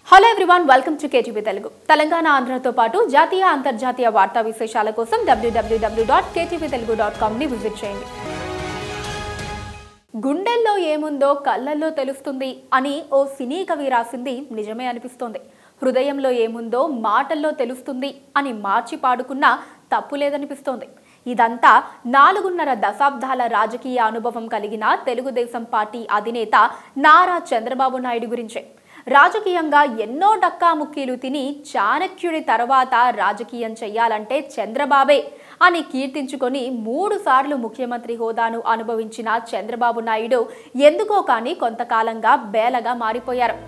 hello everyone welcome to KTV Telugu Telangana ఆంధ్రతో పాటు జాతీయ అంతర్జాతీయ వార్తా విశేషాల కోసం డబ్ల్యూడబ్ల్యూడబ్ల్యూ డాట్ కేటీవీ తెలుగు డాట్ కామ్ని విజిట్ చేయండి గుండెల్లో ఏముందో కళ్ళల్లో తెలుస్తుంది అని ఓ సినీ కవి రాసింది నిజమే అనిపిస్తోంది హృదయంలో ఏముందో మాటల్లో తెలుస్తుంది అని మార్చి పాడుకున్నా తప్పు లేదనిపిస్తోంది ఇదంతా నాలుగున్నర దశాబ్దాల రాజకీయ అనుభవం కలిగిన తెలుగుదేశం పార్టీ అధినేత నారా చంద్రబాబు నాయుడు గురించే రాజకీయంగా ఎన్నో డక్కాముక్కీలు తిని చాణక్యుడి తర్వాత రాజకీయం చెయ్యాలంటే చంద్రబాబే అని కీర్తించుకొని మూడు సార్లు ముఖ్యమంత్రి హోదాను అనుభవించిన చంద్రబాబు నాయుడు ఎందుకో కానీ కొంతకాలంగా బేలగా మారిపోయారు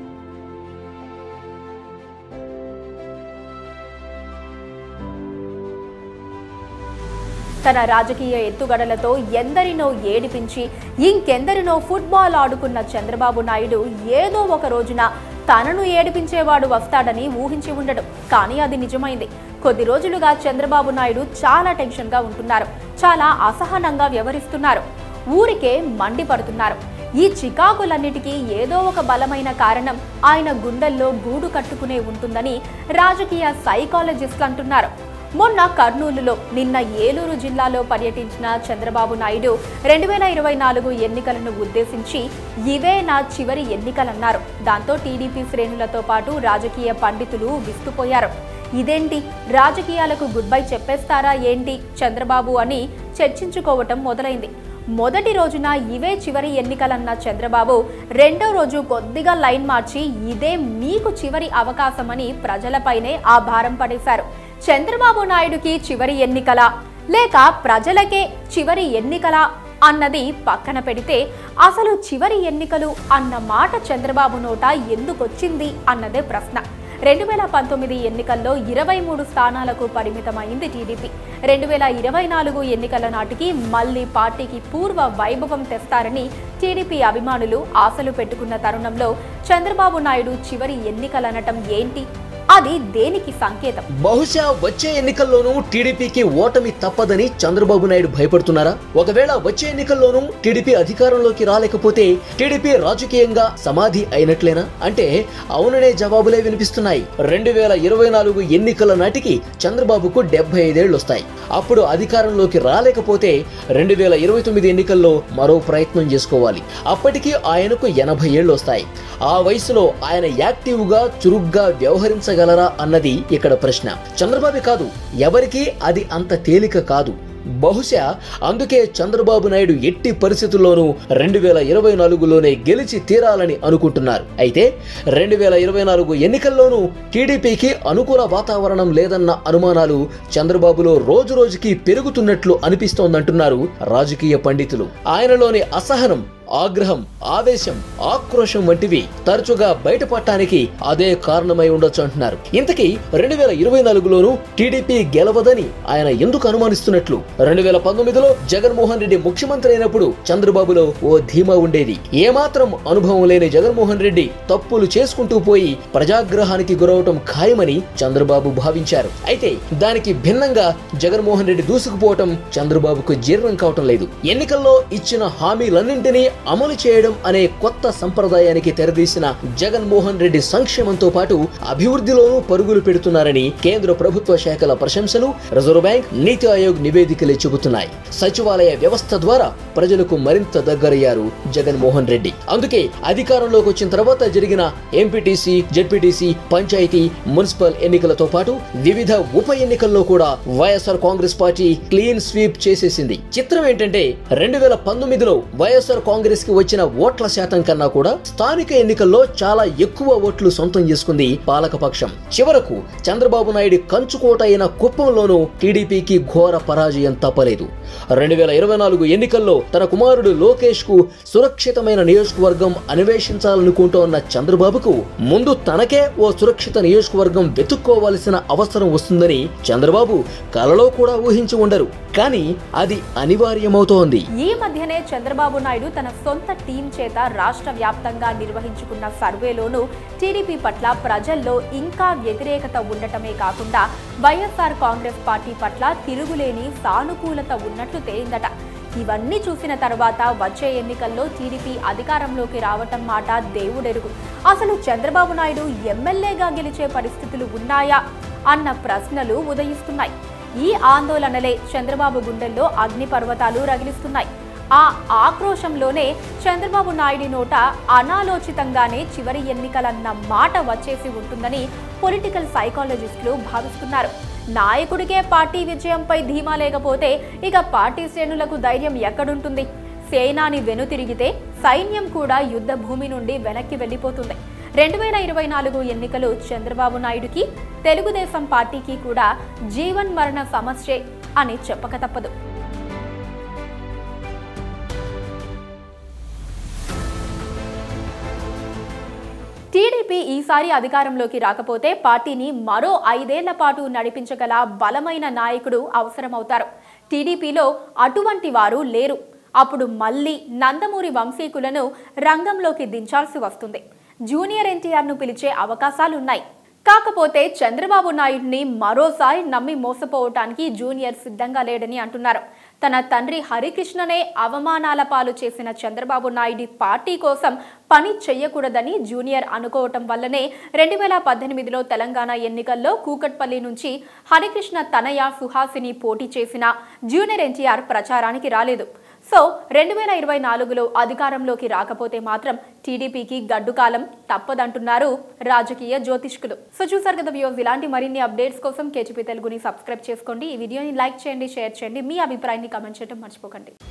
తన రాజకీయ ఎత్తుగడలతో ఎందరినో ఏడిపించి ఇంకెందరినో ఫుట్బాల్ ఆడుకున్న చంద్రబాబు నాయుడు ఏదో ఒక రోజున తనను ఏడిపించేవాడు వస్తాడని ఊహించి ఉండడు కానీ అది నిజమైంది కొద్ది రోజులుగా చంద్రబాబు నాయుడు చాలా టెన్షన్గా ఉంటున్నారు చాలా అసహనంగా వ్యవహరిస్తున్నారు ఊరికే మండిపడుతున్నారు ఈ చికాకులన్నిటికీ ఏదో ఒక బలమైన కారణం ఆయన గుండెల్లో గూడు కట్టుకునే ఉంటుందని రాజకీయ సైకాలజిస్టులు అంటున్నారు మొన్న కర్నూలులో నిన్న ఏలూరు జిల్లాలో పర్యటించిన చంద్రబాబు నాయుడు రెండు వేల ఇరవై నాలుగు ఎన్నికలను ఉద్దేశించి ఇవే నా చివరి ఎన్నికలన్నారు దాంతో టీడీపీ శ్రేణులతో పాటు రాజకీయ పండితులు విస్తుపోయారు ఇదేంటి రాజకీయాలకు గుడ్ బై చెప్పేస్తారా ఏంటి చంద్రబాబు అని చర్చించుకోవటం మొదలైంది మొదటి రోజున ఇవే చివరి ఎన్నికలన్న చంద్రబాబు రెండో రోజు కొద్దిగా లైన్ మార్చి ఇదే మీకు చివరి అవకాశమని ప్రజలపైనే ఆ భారం పడేశారు చంద్రబాబు నాయుడుకి చివరి ఎన్నికల లేక ప్రజలకే చివరి ఎన్నికల అన్నది పక్కన పెడితే అసలు చివరి ఎన్నికలు అన్న మాట చంద్రబాబు నోట ఎందుకొచ్చింది అన్నదే ప్రశ్న రెండు వేల పంతొమ్మిది ఎన్నికల్లో ఇరవై మూడు స్థానాలకు పరిమితమైంది టీడీపీ రెండు వేల ఇరవై నాలుగు ఎన్నికల నాటికి మళ్లీ పార్టీకి పూర్వ వైభవం తెస్తారని టీడీపీ అభిమానులు ఆశలు పెట్టుకున్న తరుణంలో చంద్రబాబు నాయుడు చివరి ఎన్నికలనటం ఏంటి అది దేనికి సంకేతం బహుశా వచ్చే ఎన్నికల్లోనూ టీడీపీకి ఓటమి తప్పదని చంద్రబాబు నాయుడు భయపడుతున్నారా ఒకవేళ వచ్చే ఎన్నికల్లోనూ టీడీపీ అధికారంలోకి రాలేకపోతే టీడీపీ రాజకీయంగా సమాధి అయినట్లేనా అంటే అవుననే జవాబులే వినిపిస్తున్నాయి రెండు వేల ఇరవై నాలుగు ఎన్నికల నాటికి చంద్రబాబుకు డెబ్బై ఐదేళ్లు వస్తాయి అప్పుడు అధికారంలోకి రాలేకపోతే రెండు వేల ఇరవై తొమ్మిది ఎన్నికల్లో మరో ప్రయత్నం చేసుకోవాలి అప్పటికి ఆయనకు ఎనభై ఏళ్ళు వస్తాయి ఆ వయసులో ఆయన యాక్టివ్గా చురుగ్గా వ్యవహరించగలరా అన్నది ఇక్కడ ప్రశ్న చంద్రబాబు కాదు ఎవరికీ అది అంత తేలిక కాదు బహుశా అందుకే చంద్రబాబు నాయుడు ఎట్టి పరిస్థితుల్లోనూ రెండు వేల ఇరవై నాలుగులోనే గెలిచి తీరాలని అనుకుంటున్నారు అయితే రెండు వేల ఇరవై నాలుగు ఎన్నికల్లోనూ టీడీపీకి అనుకూల వాతావరణం లేదన్న అనుమానాలు చంద్రబాబులో రోజు రోజుకి పెరుగుతున్నట్లు అనిపిస్తోందంటున్నారు రాజకీయ పండితులు ఆయనలోని అసహనం ఆగ్రహం ఆవేశం ఆక్రోశం వంటివి తరచుగా బయటపడటానికి అదే కారణమై ఉండొచ్చు అంటున్నారు ఇంతకీ రెండు వేల ఇరవై నాలుగులోనూ టీడీపీ గెలవదని ఆయన ఎందుకు అనుమానిస్తున్నట్లు రెండు వేల పంతొమ్మిదిలో జగన్మోహన్ రెడ్డి ముఖ్యమంత్రి అయినప్పుడు చంద్రబాబులో ఓ ధీమా ఉండేది ఏమాత్రం అనుభవం లేని జగన్మోహన్ రెడ్డి తప్పులు చేసుకుంటూ పోయి ప్రజాగ్రహానికి గురవటం ఖాయమని చంద్రబాబు భావించారు అయితే దానికి భిన్నంగా జగన్మోహన్ రెడ్డి దూసుకుపోవటం చంద్రబాబుకు జీర్ణం కావటం లేదు ఎన్నికల్లో ఇచ్చిన హామీలన్నింటినీ అమలు చేయడం అనే కొత్త సంప్రదాయానికి తెరదీసిన జగన్మోహన్ రెడ్డి సంక్షేమంతో పాటు అభివృద్ధిలోనూ పరుగులు పెడుతున్నారని కేంద్ర ప్రభుత్వ శాఖల ప్రశంసలు రిజర్వ్ బ్యాంక్ నీతి ఆయోగ్ నివేదికలే చెబుతున్నాయి సచివాలయ వ్యవస్థ ద్వారా ప్రజలకు మరింత దగ్గరయ్యారు జగన్మోహన్ రెడ్డి అందుకే అధికారంలోకి వచ్చిన తర్వాత జరిగిన ఎంపీటీసీ జెడ్పీటీసీ పంచాయతీ మున్సిపల్ ఎన్నికలతో పాటు వివిధ ఉప ఎన్నికల్లో కూడా YSR Congress party clean sweep చేసేసింది చిత్రం ఏంటంటే రెండు వేల పంతొమ్మిదిలో వైఎస్ఆర్ కాంగ్రెస్ కి వచ్చిన ఓట్ల శాతం కన్నా కూడా స్థానిక ఎన్నికల్లో చాలా ఎక్కువ ఓట్లు సొంతం చేసుకుంది పాలకపక్షం చివరకు చంద్రబాబు నాయుడు కంచుకోట అయిన కుప్పంలోనూ టీడీపీకి ఘోర పరాజయం తప్పలేదు రెండు వేల ఇరవై నాలుగు ఎన్నికల్లో తన కుమారుడు లోకేష్ కు సురక్షితమైన నియోజకవర్గం అన్వేషించాలనుకుంటోన్న చంద్రబాబుకు ముందు తనకే ఓ సురక్షిత నియోజకవర్గం వెతుక్కోవాల్సిన అవసరం వస్తుందని చంద్రబాబు కలలో కూడా ఊహించి ఉండరు కానీ అది అనివార్యమవుతోంది ఈ మధ్యనే చంద్రబాబు నాయుడు తన సొంత టీం చేత రాష్ట్ర వ్యాప్తంగా నిర్వహించుకున్న సర్వేలోనూ టీడీపీ పట్ల ప్రజల్లో ఇంకా వ్యతిరేకత ఉండటమే కాకుండా వైఎస్ఆర్ కాంగ్రెస్ పార్టీ పట్ల తిరుగులేని సానుకూలత ఉన్నట్లు తేలిందట ఇవన్నీ చూసిన తర్వాత వచ్చే ఎన్నికల్లో టీడీపీ అధికారంలోకి రావటం మాట దేవుడెరుగు అసలు చంద్రబాబు నాయుడు ఎమ్మెల్యేగా గెలిచే పరిస్థితులు ఉన్నాయా అన్న ప్రశ్నలు ఉదయిస్తున్నాయి ఈ ఆందోళనలే చంద్రబాబు గుండెల్లో అగ్నిపర్వతాలు రగిలిస్తున్నాయి ఆ ఆక్రోశంలోనే చంద్రబాబు నాయుడి నోట అనాలోచితంగానే చివరి ఎన్నికలన్న మాట వచ్చేసి ఉంటుందని పొలిటికల్ సైకాలజిస్టులు భావిస్తున్నారు నాయకుడికే పార్టీ విజయంపై ధీమా లేకపోతే ఇక పార్టీ శ్రేణులకు ధైర్యం ఎక్కడుంటుంది సేనాని వెనుతిరిగితే సైన్యం కూడా యుద్ధ భూమి నుండి వెనక్కి వెళ్ళిపోతుంది రెండు వేల ఇరవై నాలుగు ఎన్నికలు చంద్రబాబు నాయుడుకి తెలుగుదేశం పార్టీకి కూడా జీవన్ మరణ సమస్యే అని చెప్పక తప్పదు టీడీపీ ఈసారి అధికారంలోకి రాకపోతే పార్టీని మరో ఐదేళ్ల పాటు నడిపించగల బలమైన నాయకుడు అవసరమవుతారు టీడీపీలో అటువంటి వారు లేరు అప్పుడు మళ్ళీ నందమూరి వంశీకులను రంగంలోకి దించాల్సి వస్తుంది జూనియర్ ఎన్టీఆర్ను పిలిచే అవకాశాలున్నాయి కాకపోతే చంద్రబాబు నాయుడిని మరోసారి నమ్మి మోసపోవటానికి జూనియర్ సిద్ధంగా లేడని అంటున్నారు తన తండ్రి హరికృష్ణనే అవమానాల పాలు చేసిన చంద్రబాబు నాయుడి పార్టీ కోసం పని చెయ్యకూడదని జూనియర్ అనుకోవటం వల్లనే రెండు వేల పద్దెనిమిదిలో తెలంగాణ ఎన్నికల్లో కూకట్పల్లి నుంచి హరికృష్ణ తనయ సుహాసిని పోటీ చేసిన జూనియర్ ఎన్టీఆర్ ప్రచారానికి రాలేదు సో రెండు వేల ఇరవై నాలుగులో అధికారంలోకి రాకపోతే మాత్రం టీడీపీకి గడ్డు కాలం తప్పదంటున్నారు రాజకీయ జ్యోతిష్కులు సో చూసారు కదా వ్యూస్ ఇలాంటి మరిన్ని అప్డేట్స్ కోసం కేజీపీ తెలుగుని సబ్స్క్రైబ్ చేసుకోండి ఈ వీడియోని లైక్ చేయండి షేర్ చేయండి మీ అభిప్రాయాన్ని కమెంట్ చేయడం మర్చిపోకండి